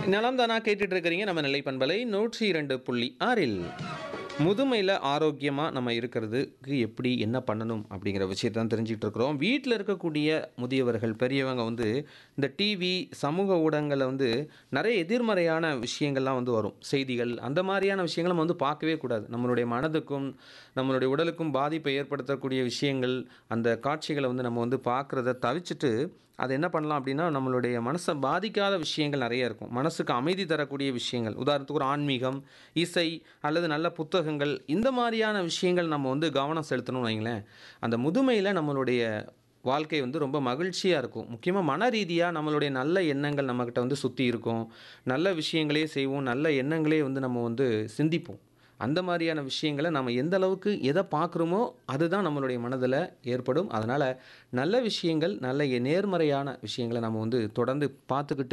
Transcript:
நலம் தானா கேட்டுட்டு இருக்கிறீங்க நம்ம நிலை பண்பலை நூற்றி இரண்டு புள்ளி ஆறில் முதுமையில் ஆரோக்கியமாக நம்ம இருக்கிறதுக்கு எப்படி என்ன பண்ணணும் அப்படிங்கிற விஷயத்தை தான் தெரிஞ்சுக்கிட்டு இருக்கிறோம் வீட்டில் இருக்கக்கூடிய முதியவர்கள் பெரியவங்க வந்து இந்த டிவி சமூக ஊடகங்களில் வந்து நிறைய எதிர்மறையான விஷயங்கள்லாம் வந்து வரும் செய்திகள் அந்த மாதிரியான விஷயங்களை நம்ம வந்து பார்க்கவே கூடாது நம்மளுடைய மனதுக்கும் நம்மளுடைய உடலுக்கும் பாதிப்பை ஏற்படுத்தக்கூடிய விஷயங்கள் அந்த காட்சிகளை வந்து நம்ம வந்து பார்க்குறத தவிர்த்துட்டு அது என்ன பண்ணலாம் அப்படின்னா நம்மளுடைய மனசை பாதிக்காத விஷயங்கள் நிறைய இருக்கும் மனசுக்கு அமைதி தரக்கூடிய விஷயங்கள் உதாரணத்துக்கு ஒரு ஆன்மீகம் இசை அல்லது நல்ல புத்தகங்கள் இந்த மாதிரியான விஷயங்கள் நம்ம வந்து கவனம் செலுத்தணும்னு வைங்களேன் அந்த முதுமையில் நம்மளுடைய வாழ்க்கை வந்து ரொம்ப மகிழ்ச்சியாக இருக்கும் முக்கியமாக மன ரீதியாக நம்மளுடைய நல்ல எண்ணங்கள் நம்மக்கிட்ட வந்து சுற்றி இருக்கும் நல்ல விஷயங்களே செய்வோம் நல்ல எண்ணங்களே வந்து நம்ம வந்து சிந்திப்போம் அந்த மாதிரியான விஷயங்களை நம்ம எந்த அளவுக்கு எதை பார்க்குறோமோ அதுதான் நம்மளுடைய மனதில் ஏற்படும் அதனால் நல்ல விஷயங்கள் நல்ல நேர்மறையான விஷயங்களை நம்ம வந்து தொடர்ந்து பார்த்துக்கிட்டு